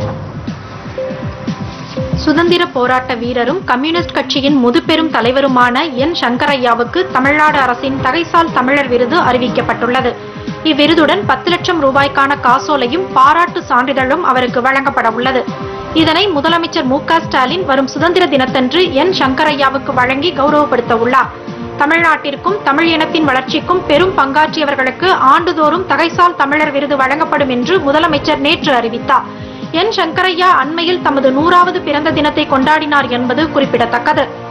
சுதந்திர போராட்ட வீரரும் கம்யூனிஸ்ட் கட்சியின் முதுபெரும் தலைவருமான என் சங்கரையாவுக்கு தமிழ்நாடு அரசின் தகைசால் தமிழர் விருது அறிவிக்கப்பட்டுள்ளது இவ்விருதுடன் பத்து லட்சம் ரூபாய்க்கான காசோலையும் பாராட்டு சான்றிதழும் அவருக்கு வழங்கப்பட உள்ளது இதனை முதலமைச்சர் மு க ஸ்டாலின் வரும் சுதந்திர தினத்தன்று என் சங்கரையாவுக்கு வழங்கி கௌரவப்படுத்த உள்ளார் தமிழ்நாட்டிற்கும் தமிழ் இனத்தின் வளர்ச்சிக்கும் பெரும் பங்காற்றியவர்களுக்கு ஆண்டுதோறும் தகைசால் தமிழர் விருது வழங்கப்படும் என்று முதலமைச்சர் நேற்று அறிவித்தார் என் சங்கரையா அண்மையில் தமது நூறாவது பிறந்த தினத்தை கொண்டாடினார் என்பது குறிப்பிடத்தக்கது